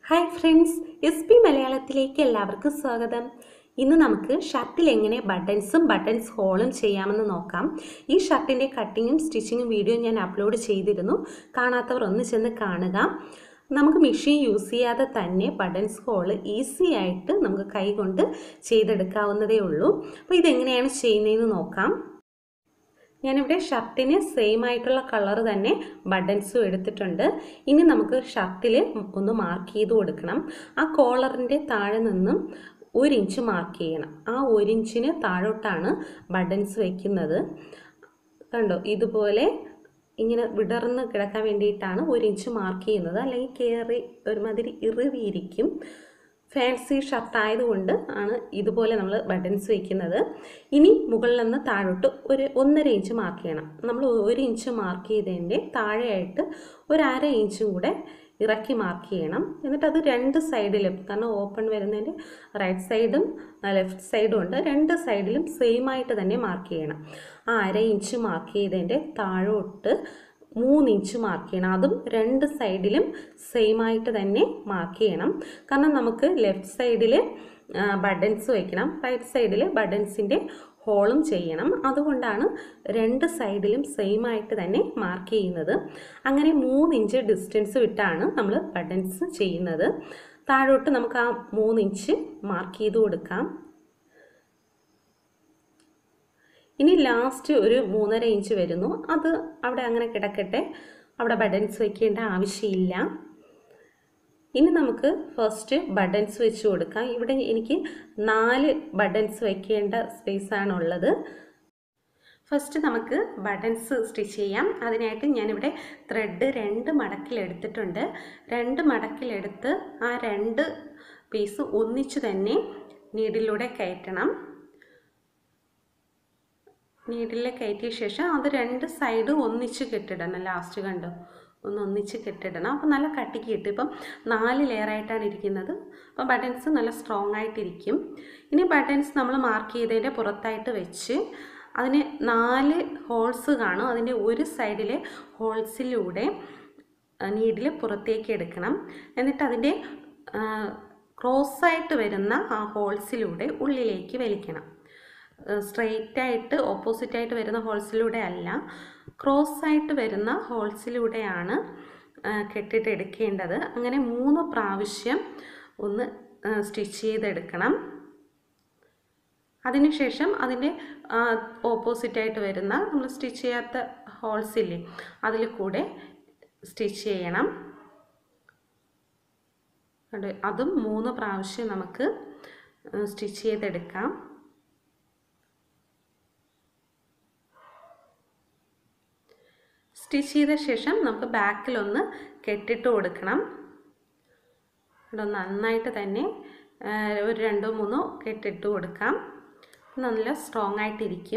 hi friends S P മലയാളത്തിലേക്ക് എല്ലാവർക്കും സ്വാഗതം ഇന്ന് നമുക്ക് ഷർട്ടിൽ എങ്ങനെ ബട്ടൺസും ബട്ടൺസ് ഹോളും ചെയ്യാമെന്ന് നോക്കാം ഈ ഷർട്ടിൻ്റെ കട്ടിങ്ങും സ്റ്റിച്ചിങ്ങും വീഡിയോ ഞാൻ അപ്ലോഡ് ചെയ്തിരുന്നു കാണാത്തവർ ഒന്ന് ചെന്ന് കാണുക നമുക്ക് മെഷീൻ യൂസ് ചെയ്യാതെ തന്നെ ബട്ടൺസ് ഹോള് ഈസി ആയിട്ട് നമുക്ക് കൈ കൊണ്ട് ചെയ്തെടുക്കാവുന്നതേ ഉള്ളൂ അപ്പോൾ ഇതെങ്ങനെയാണ് ചെയ്യുന്നതെന്ന് നോക്കാം ഞാനിവിടെ ഷർട്ടിന് സെയിം ആയിട്ടുള്ള കളർ തന്നെ ബട്ടൺസും എടുത്തിട്ടുണ്ട് ഇനി നമുക്ക് ഷർട്ടിൽ ഒന്ന് മാർക്ക് ചെയ്ത് കൊടുക്കണം ആ കോളറിൻ്റെ താഴെ നിന്നും ഒരു ഇഞ്ച് മാർക്ക് ചെയ്യണം ആ ഒരു ഇഞ്ചിന് താഴോട്ടാണ് ബട്ടൺസ് വയ്ക്കുന്നത് കണ്ടോ ഇതുപോലെ ഇങ്ങനെ വിടർന്ന് കിടക്കാൻ വേണ്ടിയിട്ടാണ് ഒരു ഇഞ്ച് മാർക്ക് ചെയ്യുന്നത് അല്ലെങ്കിൽ കയറി ഒരുമാതിരി ഇറിവിയിരിക്കും ഫാൻസി ഷർട്ട് ആയതുകൊണ്ട് ആണ് ഇതുപോലെ നമ്മൾ ബട്ടൺസ് വയ്ക്കുന്നത് ഇനി മുകളിൽ നിന്ന് താഴോട്ട് ഒരു ഒന്നര ഇഞ്ച് മാർക്ക് ചെയ്യണം നമ്മൾ ഒരു ഇഞ്ച് മാർക്ക് ചെയ്തതിൻ്റെ താഴെയായിട്ട് ഒരു അര ഇഞ്ചും കൂടെ ഇറക്കി മാർക്ക് ചെയ്യണം എന്നിട്ട് അത് രണ്ട് സൈഡിലും കാരണം ഓപ്പൺ വരുന്നതിൻ്റെ റൈറ്റ് സൈഡും ലെഫ്റ്റ് സൈഡും ഉണ്ട് രണ്ട് സൈഡിലും സെയിം ആയിട്ട് തന്നെ മാർക്ക് ചെയ്യണം ആ അര ഇഞ്ച് മാർക്ക് ചെയ്തതിൻ്റെ താഴോട്ട് മൂന്ന് ഇഞ്ച് മാർക്ക് ചെയ്യണം അതും രണ്ട് സൈഡിലും സെയിം ആയിട്ട് തന്നെ മാർക്ക് ചെയ്യണം കാരണം നമുക്ക് ലെഫ്റ്റ് സൈഡിൽ ബട്ടൺസ് വയ്ക്കണം റൈറ്റ് സൈഡിൽ ബട്ടൺസിൻ്റെ ഹോളും ചെയ്യണം അതുകൊണ്ടാണ് രണ്ട് സൈഡിലും സെയിം ആയിട്ട് തന്നെ മാർക്ക് ചെയ്യുന്നത് അങ്ങനെ മൂന്ന് ഇഞ്ച് ഡിസ്റ്റൻസ് വിട്ടാണ് നമ്മൾ ബട്ടൺസ് ചെയ്യുന്നത് താഴോട്ട് നമുക്ക് ആ മൂന്ന് ഇഞ്ച് മാർക്ക് ചെയ്ത് കൊടുക്കാം ഇനി ലാസ്റ്റ് ഒരു മൂന്നര ഇഞ്ച് വരുന്നു അത് അവിടെ അങ്ങനെ കിടക്കട്ടെ അവിടെ ബട്ടൺസ് വയ്ക്കേണ്ട ആവശ്യമില്ല ഇനി നമുക്ക് ഫസ്റ്റ് ബട്ടൺസ് വെച്ച് കൊടുക്കാം ഇവിടെ എനിക്ക് നാല് ബട്ടൺസ് വയ്ക്കേണ്ട സ്പേസാണ് ഉള്ളത് ഫസ്റ്റ് നമുക്ക് ബട്ടൺസ് സ്റ്റിച്ച് ചെയ്യാം അതിനായിട്ട് ഞാനിവിടെ ത്രെഡ് രണ്ട് മടക്കിലെടുത്തിട്ടുണ്ട് രണ്ട് മടക്കിലെടുത്ത് ആ രണ്ട് പീസ് ഒന്നിച്ച് തന്നെ നീഡിലൂടെ കയറ്റണം നീഡിൽ കയറ്റിയ ശേഷം അത് രണ്ട് സൈഡ് ഒന്നിച്ച് കെട്ടിടണം ലാസ്റ്റ് കണ്ടോ ഒന്ന് ഒന്നിച്ച് കെട്ടിടണം അപ്പോൾ നല്ല കട്ടിക്ക് കിട്ടും ഇപ്പം നാല് ലെയറായിട്ടാണ് ഇരിക്കുന്നത് അപ്പോൾ ബട്ടൺസ് നല്ല സ്ട്രോങ് ആയിട്ടിരിക്കും ഇനി ബട്ടൺസ് നമ്മൾ മാർക്ക് ചെയ്തതിൻ്റെ പുറത്തായിട്ട് വെച്ച് അതിന് നാല് ഹോൾസ് കാണും അതിൻ്റെ ഒരു സൈഡിലെ ഹോൾസിലൂടെ നീഡിൽ പുറത്തേക്ക് എടുക്കണം എന്നിട്ട് അതിൻ്റെ ക്രോസ് ആയിട്ട് വരുന്ന ആ ഹോൾസിലൂടെ ഉള്ളിലേക്ക് വലിക്കണം സ്ട്രെയിറ്റ് ആയിട്ട് ഓപ്പോസിറ്റ് ആയിട്ട് വരുന്ന ഹോൾസിലൂടെ അല്ല ക്രോസ് ആയിട്ട് വരുന്ന ഹോൾസിലൂടെയാണ് കെട്ടിട്ട് എടുക്കേണ്ടത് അങ്ങനെ മൂന്ന് പ്രാവശ്യം ഒന്ന് സ്റ്റിച്ച് ചെയ്തെടുക്കണം അതിനുശേഷം അതിൻ്റെ ഓപ്പോസിറ്റ് ആയിട്ട് വരുന്ന നമ്മൾ സ്റ്റിച്ച് ചെയ്യാത്ത ഹോൾസ് ഇല്ലേ അതിൽ കൂടെ സ്റ്റിച്ച് ചെയ്യണം അതും മൂന്ന് പ്രാവശ്യം നമുക്ക് സ്റ്റിച്ച് ചെയ്തെടുക്കാം സ്റ്റിച്ച് ചെയ്ത ശേഷം നമുക്ക് ബാക്കിലൊന്ന് കെട്ടിട്ട് കൊടുക്കണം ഇവിടെ നന്നായിട്ട് തന്നെ ഒരു രണ്ടോ മൂന്നോ കെട്ടിട്ട് കൊടുക്കാം നല്ല സ്ട്രോങ് ആയിട്ടിരിക്കും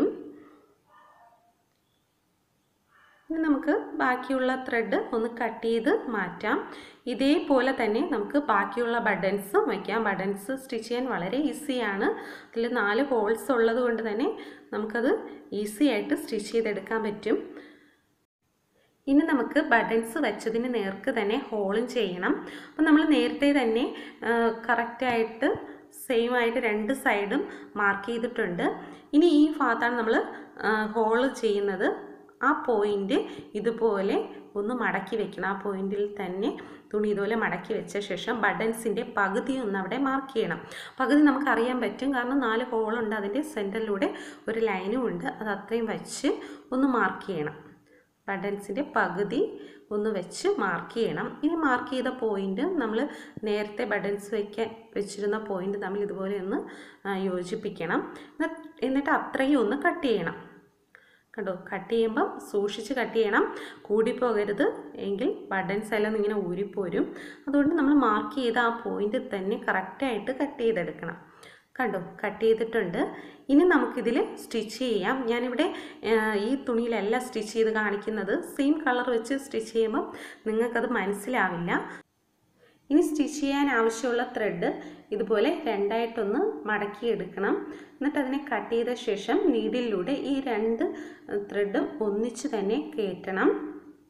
ഇനി നമുക്ക് ബാക്കിയുള്ള ത്രെഡ് ഒന്ന് കട്ട് ചെയ്ത് മാറ്റാം ഇതേപോലെ തന്നെ നമുക്ക് ബാക്കിയുള്ള ബട്ടൺസും വയ്ക്കാം ബട്ടൺസ് സ്റ്റിച്ച് ചെയ്യാൻ വളരെ ഈസിയാണ് അതിൽ നാല് ഹോൾസ് ഉള്ളത് കൊണ്ട് തന്നെ നമുക്കത് ഈസി ആയിട്ട് സ്റ്റിച്ച് ചെയ്തെടുക്കാൻ പറ്റും ഇനി നമുക്ക് ബട്ടൺസ് വെച്ചതിന് നേർക്ക് തന്നെ ഹോളും ചെയ്യണം അപ്പം നമ്മൾ നേരത്തെ തന്നെ കറക്റ്റായിട്ട് സെയിം ആയിട്ട് രണ്ട് സൈഡും മാർക്ക് ചെയ്തിട്ടുണ്ട് ഇനി ഈ ഭാഗത്താണ് നമ്മൾ ഹോള് ചെയ്യുന്നത് ആ പോയിൻ്റ് ഇതുപോലെ ഒന്ന് മടക്കി വെക്കണം ആ പോയിന്റിൽ തന്നെ തുണി ഇതുപോലെ മടക്കി വെച്ച ശേഷം ബട്ടൺസിൻ്റെ പകുതി ഒന്ന് അവിടെ മാർക്ക് ചെയ്യണം പകുതി നമുക്ക് അറിയാൻ പറ്റും കാരണം നാല് ഹോളുണ്ട് അതിൻ്റെ സെൻറ്ററിലൂടെ ഒരു ലൈനും ഉണ്ട് അത് അത്രയും വെച്ച് ഒന്ന് മാർക്ക് ചെയ്യണം ബട്ടൺസിൻ്റെ പകുതി ഒന്ന് വെച്ച് മാർക്ക് ചെയ്യണം ഇനി മാർക്ക് ചെയ്ത പോയിൻ്റ് നമ്മൾ നേരത്തെ ബട്ടൺസ് വയ്ക്കാൻ വെച്ചിരുന്ന പോയിൻ്റ് നമ്മൾ ഇതുപോലെ ഒന്ന് യോജിപ്പിക്കണം എന്നിട്ട് അത്രയും ഒന്ന് കട്ട് ചെയ്യണം കണ്ടോ കട്ട് ചെയ്യുമ്പം സൂക്ഷിച്ച് കട്ട് ചെയ്യണം കൂടിപ്പോകരുത് എങ്കിൽ ബട്ടൺസ് എല്ലാം ഇങ്ങനെ ഊരിപ്പോരും അതുകൊണ്ട് നമ്മൾ മാർക്ക് ചെയ്ത ആ പോയിൻ്റ് തന്നെ കറക്റ്റായിട്ട് കട്ട് ചെയ്തെടുക്കണം കണ്ടോ കട്ട് ചെയ്തിട്ടുണ്ട് ഇനി നമുക്കിതിൽ സ്റ്റിച്ച് ചെയ്യാം ഞാനിവിടെ ഈ തുണിയിലല്ല സ്റ്റിച്ച് ചെയ്ത് കാണിക്കുന്നത് സെയിം കളർ വെച്ച് സ്റ്റിച്ച് ചെയ്യുമ്പോൾ നിങ്ങൾക്കത് മനസ്സിലാവില്ല ഇനി സ്റ്റിച്ച് ചെയ്യാൻ ആവശ്യമുള്ള ത്രെഡ് ഇതുപോലെ രണ്ടായിട്ടൊന്ന് മടക്കി എടുക്കണം എന്നിട്ട് അതിനെ കട്ട് ചെയ്ത ശേഷം നീഡിലൂടെ ഈ രണ്ട് ത്രെഡും ഒന്നിച്ച് തന്നെ കയറ്റണം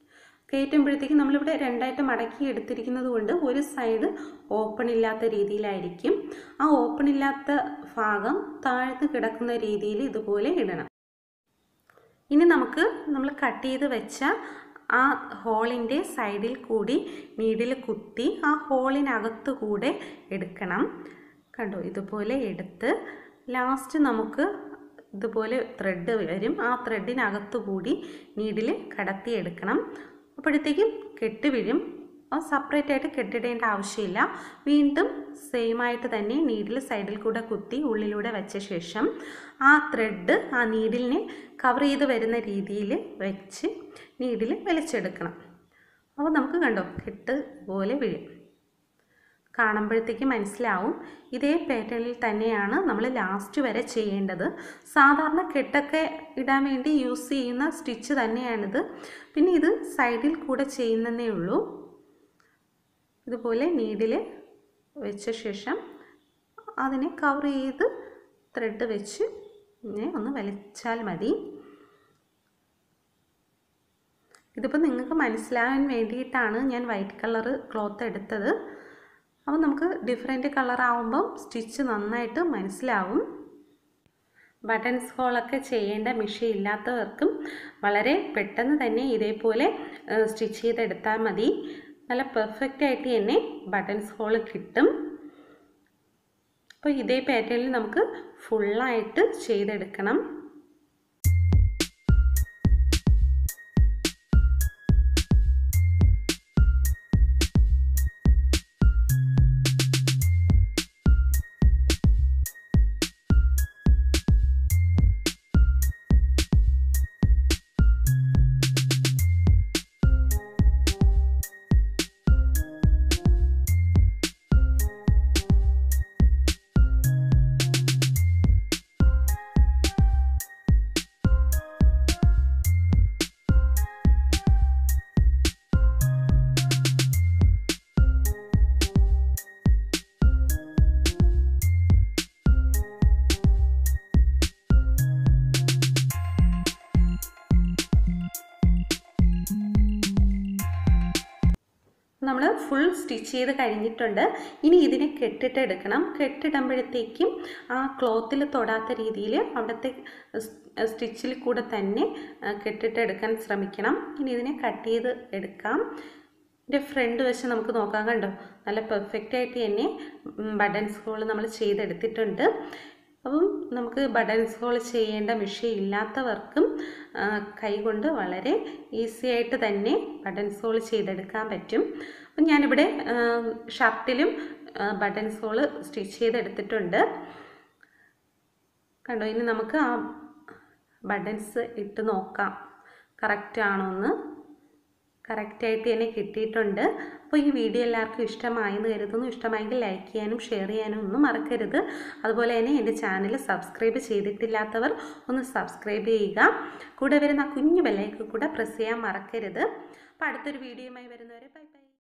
കയറ്റുമ്പോഴത്തേക്കും നമ്മളിവിടെ രണ്ടായിട്ട് മടക്കി എടുത്തിരിക്കുന്നത് കൊണ്ട് ഒരു സൈഡ് ഓപ്പൺ ഇല്ലാത്ത രീതിയിലായിരിക്കും ആ ഓപ്പൺ ഇല്ലാത്ത ഭാഗം താഴ്ത്ത് കിടക്കുന്ന രീതിയിൽ ഇതുപോലെ ഇടണം ഇനി നമുക്ക് നമ്മൾ കട്ട് ചെയ്ത് വെച്ച ആ ഹോളിൻ്റെ സൈഡിൽ കൂടി നീഡിൽ കുത്തി ആ ഹോളിനകത്ത് കൂടെ എടുക്കണം കണ്ടോ ഇതുപോലെ എടുത്ത് ലാസ്റ്റ് നമുക്ക് ഇതുപോലെ ത്രെഡ് വരും ആ ത്രെഡിനകത്ത് കൂടി നീഡിൽ കടത്തി എടുക്കണം അപ്പോഴത്തേക്കും കെട്ട് വീഴും സെപ്പറേറ്റ് ആയിട്ട് കെട്ടിടേണ്ട ആവശ്യമില്ല വീണ്ടും സെയിം ആയിട്ട് തന്നെ നീഡിൽ സൈഡിൽ കൂടെ കുത്തി ഉള്ളിലൂടെ വെച്ച ശേഷം ആ ത്രെഡ് ആ നീഡിലിനെ കവർ ചെയ്ത് വരുന്ന രീതിയിൽ വെച്ച് നീഡിൽ വലിച്ചെടുക്കണം അപ്പോൾ നമുക്ക് കണ്ടോ കെട്ട് പോലെ വീഴും കാണുമ്പോഴത്തേക്ക് മനസ്സിലാവും ഇതേ പാറ്റേണിൽ തന്നെയാണ് നമ്മൾ ലാസ്റ്റ് വരെ ചെയ്യേണ്ടത് സാധാരണ കെട്ടൊക്കെ ഇടാൻ വേണ്ടി യൂസ് ചെയ്യുന്ന സ്റ്റിച്ച് തന്നെയാണിത് പിന്നെ ഇത് സൈഡിൽ കൂടെ ചെയ്യുന്നതേ ഉള്ളൂ ഇതുപോലെ നീഡിൽ വെച്ച ശേഷം അതിനെ കവർ ചെയ്ത് ത്രെഡ് വെച്ച് ഇങ്ങനെ ഒന്ന് വലിച്ചാൽ മതി ഇതിപ്പോൾ നിങ്ങൾക്ക് മനസ്സിലാവാൻ വേണ്ടിയിട്ടാണ് ഞാൻ വൈറ്റ് കളർ ക്ലോത്ത് എടുത്തത് അപ്പോൾ നമുക്ക് ഡിഫറെൻറ്റ് കളർ ആവുമ്പം സ്റ്റിച്ച് നന്നായിട്ട് മനസ്സിലാവും ബട്ടൺസ് ഹോളൊക്കെ ചെയ്യേണ്ട മിഷീൻ ഇല്ലാത്തവർക്കും വളരെ പെട്ടെന്ന് തന്നെ ഇതേപോലെ സ്റ്റിച്ച് ചെയ്തെടുത്താൽ മതി നല്ല പെർഫെക്റ്റ് ആയിട്ട് തന്നെ ബട്ടൺസ് ഹോൾ കിട്ടും അപ്പോൾ ഇതേ പാറ്റേണിൽ നമുക്ക് ഫുള്ളായിട്ട് ചെയ്തെടുക്കണം നമ്മൾ ഫുൾ സ്റ്റിച്ച് ചെയ്ത് കഴിഞ്ഞിട്ടുണ്ട് ഇനി ഇതിനെ കെട്ടിട്ട് എടുക്കണം കെട്ടിടുമ്പോഴത്തേക്കും ആ ക്ലോത്തിൽ തൊടാത്ത രീതിയിൽ അവിടുത്തെ സ്റ്റിച്ചിൽ കൂടെ തന്നെ കെട്ടിട്ട് എടുക്കാൻ ശ്രമിക്കണം ഇനി ഇതിനെ കട്ട് ചെയ്ത് എടുക്കാം ഇതിൻ്റെ ഫ്രണ്ട് വശം നമുക്ക് നോക്കാം കണ്ടോ നല്ല പെർഫെക്റ്റ് ആയിട്ട് തന്നെ ബട്ടൺസ് ഹോൾ നമ്മൾ ചെയ്തെടുത്തിട്ടുണ്ട് അപ്പം നമുക്ക് ബട്ടൺസ് ഹോൾ ചെയ്യേണ്ട മിഷീൻ ഇല്ലാത്തവർക്കും കൈകൊണ്ട് വളരെ ഈസി ആയിട്ട് തന്നെ ബട്ടൺസ് ഹോൾ ചെയ്തെടുക്കാൻ പറ്റും അപ്പം ഞാനിവിടെ ഷർട്ടിലും ബട്ടൺസ് ഹോൾ സ്റ്റിച്ച് ചെയ്തെടുത്തിട്ടുണ്ട് കണ്ടോ ഇനി നമുക്ക് ആ ബട്ടൺസ് ഇട്ട് നോക്കാം കറക്റ്റ് ആണോ എന്ന് കറക്റ്റായിട്ട് തന്നെ കിട്ടിയിട്ടുണ്ട് അപ്പോൾ ഈ വീഡിയോ എല്ലാവർക്കും ഇഷ്ടമായെന്ന് കരുതുന്നു ഇഷ്ടമായെങ്കിൽ ലൈക്ക് ചെയ്യാനും ഷെയർ ചെയ്യാനും ഒന്നും മറക്കരുത് അതുപോലെ തന്നെ എൻ്റെ ചാനൽ സബ്സ്ക്രൈബ് ചെയ്തിട്ടില്ലാത്തവർ ഒന്ന് സബ്സ്ക്രൈബ് ചെയ്യുക കൂടെ വരുന്ന കുഞ്ഞു ബെല്ലൈക്ക് കൂടെ പ്രസ് ചെയ്യാൻ മറക്കരുത് അപ്പോൾ അടുത്തൊരു വീഡിയോയുമായി വരുന്നവരെ ബൈ ബൈ